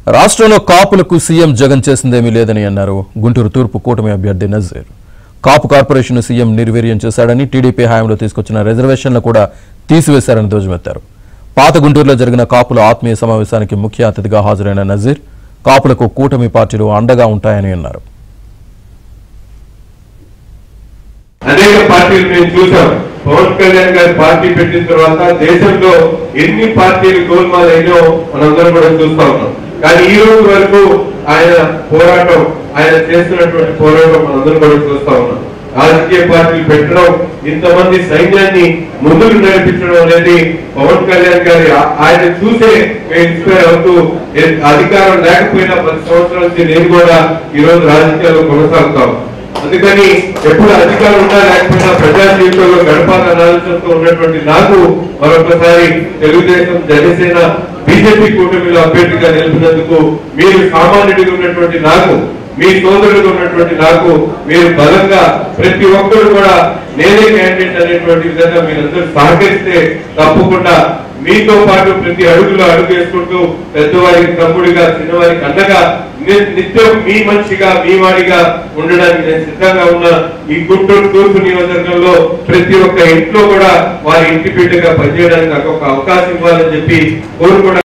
రాష్ట్రంలో కాపులకు సీఎం జగన్ చేసిందేమీ లేదని అన్నారు గుంటూరు తూర్పు కూటమి అభ్యర్థి నజీర్ కాపు కార్పొరేషన్ సీఎం నిర్వీర్యం చేశాడని టీడీపీ హయాంలో తీసుకొచ్చిన రిజర్వేషన్లు కూడా తీసివేశారని ధ్వజమెత్తారు పాత గుంటూరులో జరిగిన కాపుల ఆత్మీయ సమావేశానికి ముఖ్య అతిథిగా హాజరైన నజీర్ కాపులకు కూటమి పార్టీలు అండగా ఉంటాయని అన్నారు అనేక పార్టీలు మేము చూసాం పవన్ కళ్యాణ్ గారి పార్టీ పెట్టిన తర్వాత దేశంలో ఎన్ని పార్టీలు గోల్మాల్ అయినో మనందరం కూడా చూస్తా ఉన్నాం కానీ ఈ రోజు వరకు ఆయన పోరాటం ఆయన చేస్తున్నటువంటి పోరాటం మనందరం కూడా చూస్తా ఉన్నాం రాజకీయ పార్టీలు పెట్టడం ఇంతమంది సైన్యాన్ని ముందుకు నడిపించడం అనేది పవన్ కళ్యాణ్ గారి ఆ- ఆయన చూసే మేము ఇన్స్పైర్ అవుతూ ఏ- అధికారం లేకపోయినా పది సంవత్సరాల నుంచి నేను కూడా ఈ రోజు రాజకీయాల్లో కొనసాగుతాం అందుకని ఎప్పుడు అధికారం ఉన్నా లేకపోయినా ప్రజా జీవితంలో గడపాలన్న ఆలోచనతో ఉన్నటువంటి నాకు మరొకసారి తెలుగుదేశం జనసేన బీజేపీ కూటమిలో అభ్యర్థిగా నిలిపినందుకు మీరు సామాన్యుడిగా ఉన్నటువంటి నాకు మీ సోదరుడిగా ఉన్నటువంటి నాకు మీరు బలంగా ప్రతి ఒక్కరు కూడా నేనే క్యాండిడేట్ అనేటువంటి విధంగా మీరందరూ సహకరిస్తే తప్పకుండా మీతో పాటు ప్రతి అడుగులో అడుగు వేసుకుంటూ పెద్దవారికి తమ్ముడిగా చిన్నవారికి అండగా ని- నిత్యం మీ మనిషిగా మీ వాడిగా ఉండడానికి నేను సిద్ధంగా ఉన్న ఈ గుంటూరు తూర్పు నియోజకవర్గంలో ప్రతి ఒక్క ఇంట్లో కూడా వారి ఇంటి బిడ్డగా పనిచేయడానికి నాకు ఒక అవకాశం ఇవ్వాలని చెప్పి కోరుకోవడం